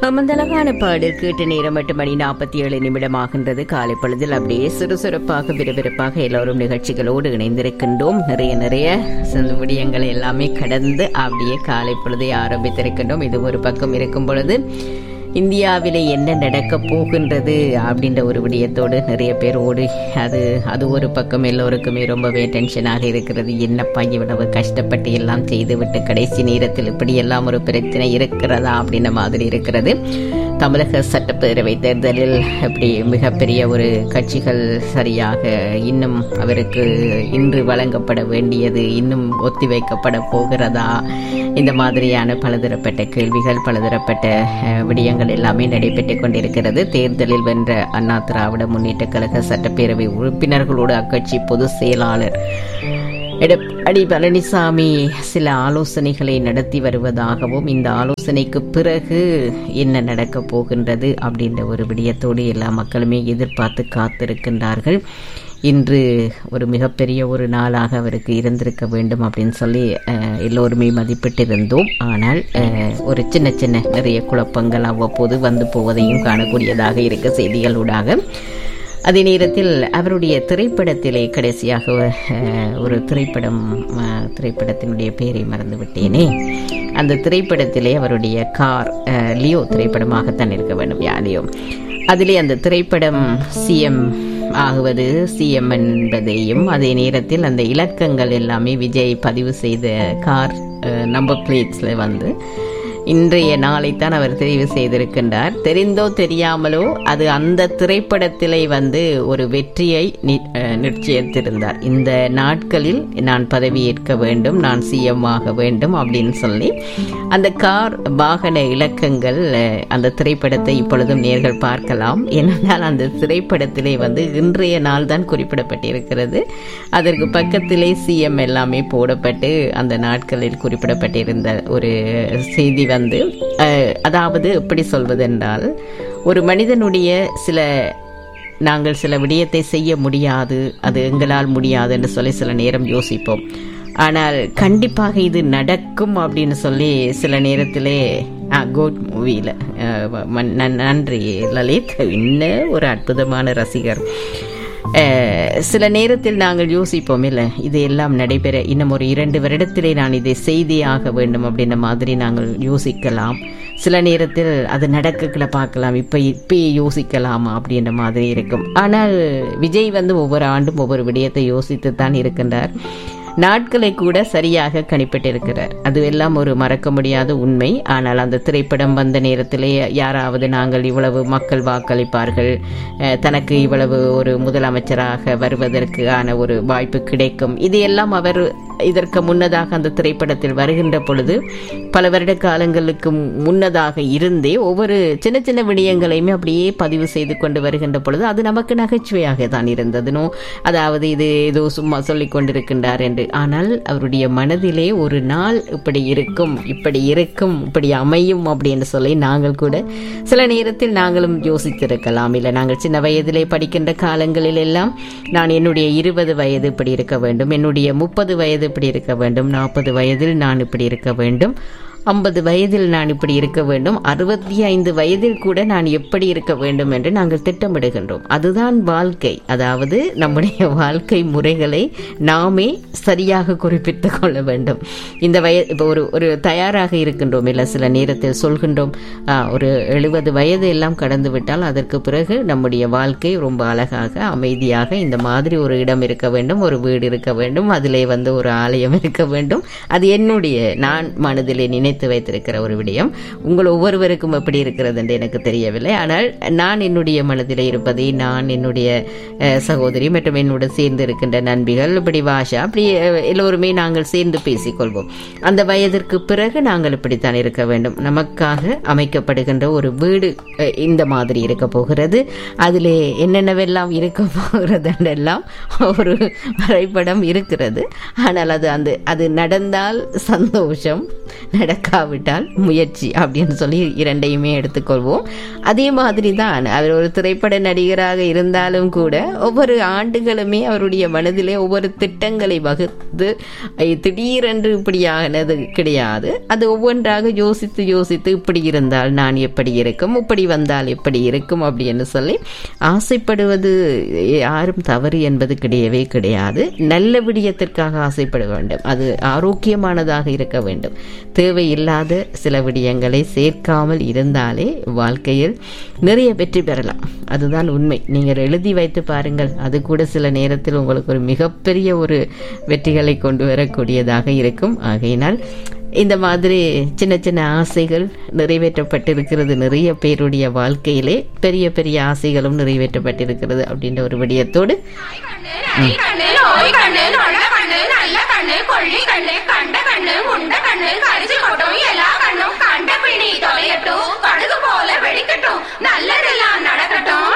மந்தளவான பாடல் கேட்ட நேரம் எட்டு மணி நாற்பத்தி ஏழு நிமிடமாகின்றது காலை பொழுதில் அப்படியே சுறுசுறுப்பாக விறுவிறுப்பாக எல்லோரும் நிகழ்ச்சிகளோடு இணைந்திருக்கின்றோம் நிறைய நிறைய சில விடயங்களை எல்லாமே கடந்து அப்படியே காலை பொழுதை ஆரம்பித்திருக்கின்றோம் இது ஒரு பக்கம் இருக்கும் பொழுது இந்தியாவிலே என்ன நடக்க போகின்றது அப்படின்ற ஒரு விடயத்தோடு நிறைய பேர் ஓடி அது அது ஒரு பக்கம் எல்லோருக்குமே ரொம்பவே டென்ஷனாக இருக்கிறது என்னப்பா இவ்வளவு கஷ்டப்பட்டு எல்லாம் செய்துவிட்டு கடைசி நேரத்தில் இப்படி எல்லாம் ஒரு பிரச்சனை இருக்கிறதா அப்படின்ற மாதிரி இருக்கிறது தமிழக சட்டப்பேரவை தேர்தலில் இப்படி மிகப்பெரிய ஒரு கட்சிகள் சரியாக இன்னும் அவருக்கு இன்று வழங்கப்பட வேண்டியது இன்னும் ஒத்திவைக்கப்பட போகிறதா இந்த மாதிரியான பலதரப்பட்ட கேள்விகள் பலதரப்பட்ட அஹ், விடயங்கள் எல்லாமே நடைபெற்றுக் கொண்டிருக்கிறது தேர்தலில் வென்ற அண்ணா திராவிட முன்னேற்ற கழக சட்டப்பேரவை உறுப்பினர்களோடு அக்கட்சி பொதுச் செயலாளர் எடப்பாடி பழனிசாமி சில ஆலோசனைகளை நடத்தி வருவதாகவும் இந்த ஆலோசனைக்கு பிறகு என்ன நடக்கப் போகின்றது அப்படின்ற ஒரு விடயத்தோடு எல்லா மக்களுமே எதிர்பார்த்து காத்திருக்கின்றார்கள் இன்று ஒரு மிகப்பெரிய ஒரு நாளாக அவருக்கு இருந்திருக்க வேண்டும் அப்படின்னு சொல்லி அஹ், எல்லோருமே மதிப்பிட்டிருந்தோம் ஆனால் அஹ், ஒரு சின்ன சின்ன நிறைய குழப்பங்கள் அவ்வப்போது வந்து போவதையும் காணக்கூடியதாக இருக்க செய்திகளூடாக அதே நேரத்தில் அவருடைய திரைப்படத்திலே கடைசியாக அஹ், ஒரு திரைப்படம் அஹ், திரைப்படத்தினுடைய பெயரை மறந்து விட்டேனே அந்த திரைப்படத்திலே அவருடைய கார் அஹ், லியோ திரைப்படமாகத்தான் இருக்க வேண்டும் யா லியோ அதிலே அந்த திரைப்படம் சிஎம் ஆகுவது சிஎம் என்பதையும் அதே நேரத்தில் அந்த இலக்கங்கள் எல்லாமே விஜய் பதிவு செய்த கார் நம்பர் பிளேட்ஸில் வந்து இன்றைய நாளைத்தான் அவர் தெரிவு செய்திருக்கின்றார் தெரிந்தோ தெரியாமலோ அது அந்த திரைப்படத்திலே வந்து ஒரு வெற்றியை நி- அஹ், நிச்சயித்திருந்தார் இந்த நாட்களில் நான் பதவியேற்க வேண்டும் நான் சிஎம் ஆக வேண்டும் அப்படின்னு சொல்லி அந்த கார் வாகன இலக்கங்கள் அஹ், அந்த திரைப்படத்தை இப்பொழுதும் நேர்கள் பார்க்கலாம் ஏனென்றால் அந்த திரைப்படத்திலே வந்து இன்றைய நாள் தான் குறிப்பிடப்பட்டிருக்கிறது அதற்கு பக்கத்திலே சிஎம் எல்லாமே போடப்பட்டு அந்த நாட்களில் குறிப்பிடப்பட்டிருந்த ஒரு செய்தி வந்து அஹ், அதாவது எப்படி சொல்வதென்றால் ஒரு மனிதனுடைய சில நாங்கள் சில விடயத்தை செய்ய முடியாது அது எங்களால் முடியாது என்று சொல்லி சில நேரம் யோசிப்போம் ஆனால் கண்டிப்பாக இது நடக்கும் அப்படின்னு சொல்லி சில நேரத்திலே கோட் மூவியில் நன்றி லலித் இன்னும் ஒரு அற்புதமான ரசிகர் அஹ், சில நேரத்தில் நாங்கள் யோசிப்போம் இல்லை இது எல்லாம் நடைபெற இன்னும் ஒரு இரண்டு வருடத்திலே நான் இதை செய்தே ஆக வேண்டும் அப்படின்ற மாதிரி நாங்கள் யோசிக்கலாம் சில நேரத்தில் அது நடக்கல பார்க்கலாம் இப்போ இப்பயே யோசிக்கலாமா அப்படின்ற மாதிரி இருக்கும் ஆனால் விஜய் வந்து ஒவ்வொரு ஆண்டும் ஒவ்வொரு விடயத்தை யோசித்து தான் இருக்கின்றார் நாட்களை கூட சரியாக கணிப்பிட்டிருக்கிறார் அது எல்லாம் ஒரு மறக்க முடியாத உண்மை ஆனால் அந்த திரைப்படம் வந்த நேரத்திலே யாராவது நாங்கள் இவ்வளவு மக்கள் வாக்களிப்பார்கள் அஹ், தனக்கு இவ்வளவு ஒரு முதலமைச்சராக வருவதற்கு ஆன ஒரு வாய்ப்பு கிடைக்கும் இது எல்லாம் அவர் இதற்கு முன்னதாக அந்த திரைப்படத்தில் வருகின்ற பொழுது பல வருட காலங்களுக்கு முன்னதாக இருந்தே ஒவ்வொரு சின்ன சின்ன விடயங்களையுமே அப்படியே பதிவு செய்து கொண்டு வருகின்ற பொழுது அது நமக்கு நகைச்சுவையாக தான் இருந்ததுனோ அதாவது இது ஏதோ சும்மா சொல்லிக் கொண்டிருக்கின்றார் என்று ஆனால் அவருடைய மனதிலே ஒரு நாள் இப்படி இருக்கும் இப்படி இருக்கும் இப்படி அமையும் அப்படின்னு சொல்லி நாங்கள் கூட சில நேரத்தில் நாங்களும் யோசித்திருக்கலாம் இல்லை நாங்கள் சின்ன வயதிலே படிக்கின்ற காலங்களில் எல்லாம் நான் என்னுடைய இருபது வயது இப்படி இருக்க வேண்டும் என்னுடைய முப்பது வயது இப்படி இருக்க வேண்டும் நாற்பது வயதில் நான் இப்படி இருக்க வேண்டும் ஐம்பது வயதில் நான் இப்படி இருக்க வேண்டும் அறுபத்தி ஐந்து வயதில் கூட நான் எப்படி இருக்க வேண்டும் என்று நாங்கள் திட்டமிடுகின்றோம் அதுதான் வாழ்க்கை அதாவது நம்முடைய வாழ்க்கை முறைகளை நாமே சரியாக குறிப்பிட்டுக் கொள்ள வேண்டும் இந்த வய இப்போ ஒரு ஒரு தயாராக இருக்கின்றோம் இல்லை சில நேரத்தில் சொல்கின்றோம் "ஆ, ஒரு எழுபது வயது எல்லாம் கடந்து விட்டால் அதற்கு பிறகு நம்முடைய வாழ்க்கை ரொம்ப அழகாக அமைதியாக இந்த மாதிரி ஒரு இடம் இருக்க வேண்டும் ஒரு வீடு இருக்க வேண்டும் அதிலே வந்து ஒரு ஆலயம் இருக்க வேண்டும் அது என்னுடைய நான் மனதிலே நினைத்து வைத்திருக்கிற ஒரு விடயம் உங்கள் ஒவ்வொருவருக்கும் எப்படி இருக்கிறது என்று எனக்கு தெரியவில்லை ஆனால் நான் என்னுடைய மனதிலே இருப்பதை நான் என்னுடைய அஹ், சகோதரி மற்றும் என்னோட சேர்ந்து இருக்கின்ற நண்பிகள் இப்படி வாஷா அப்படி அஹ், எல்லோருமே நாங்கள் சேர்ந்து பேசிக்கொள்வோம் அந்த வயதிற்கு பிறகு நாங்கள் இப்படித்தான் இருக்க வேண்டும் நமக்காக அமைக்கப்படுகின்ற ஒரு வீடு அஹ், இந்த மாதிரி இருக்க போகிறது அதிலே என்னென்னவெல்லாம் இருக்க போகிறது என்றெல்லாம் ஒரு வரைபடம் இருக்கிறது ஆனால் அது அந்த அது நடந்தால் சந்தோஷம் நடக்க நடக்காவிட்டால் முயற்சி அப்படின்னு சொல்லி இரண்டையுமே எடுத்துக்கொள்வோம் அதே மாதிரி தான் அவர் ஒரு திரைப்பட நடிகராக இருந்தாலும் கூட ஒவ்வொரு ஆண்டுகளுமே அவருடைய மனதிலே ஒவ்வொரு திட்டங்களை வகுத்து ஐ- திடீரென்று இப்படியானது கிடையாது அது ஒவ்வொன்றாக யோசித்து யோசித்து இப்படி இருந்தால் நான் எப்படி இருக்கும் இப்படி வந்தால் எப்படி இருக்கும் அப்படின்னு சொல்லி ஆசைப்படுவது யாரும் தவறு என்பது கிடையவே கிடையாது நல்ல விடயத்திற்காக ஆசைப்பட வேண்டும் அது ஆரோக்கியமானதாக இருக்க வேண்டும் தேவையில்லாத சில விடயங்களை சேர்க்காமல் இருந்தாலே வாழ்க்கையில் நிறைய வெற்றி பெறலாம் அதுதான் உண்மை நீங்கள் எழுதி வைத்து பாருங்கள் அது கூட சில நேரத்தில் உங்களுக்கு ஒரு மிகப்பெரிய ஒரு வெற்றிகளை கொண்டு வரக்கூடியதாக இருக்கும் ஆகையினால் இந்த மாதிரி சின்ன சின்ன ஆசைகள் நிறைவேற்றப்பட்டிருக்கிறது நிறைய பேருடைய வாழ்க்கையிலே பெரிய பெரிய ஆசைகளும் நிறைவேற்றப்பட்டிருக்கிறது அப்படின்ற ஒரு விடயத்தோடு நரி கண்ணு நோய் கண்ணு நொல்ல கண்ணு நல்ல கண்ணு கொள்ளி கண்ணு கண்ட கண்ணு முண்ட கண்ணு கரிச்சு கொட்டும் எல்லா கண்ணும் கண்ட பிணி தொலையட்டும் கடுகு போல வெடிக்கட்டும் நல்லதெல்லாம் நடக்கட்டும்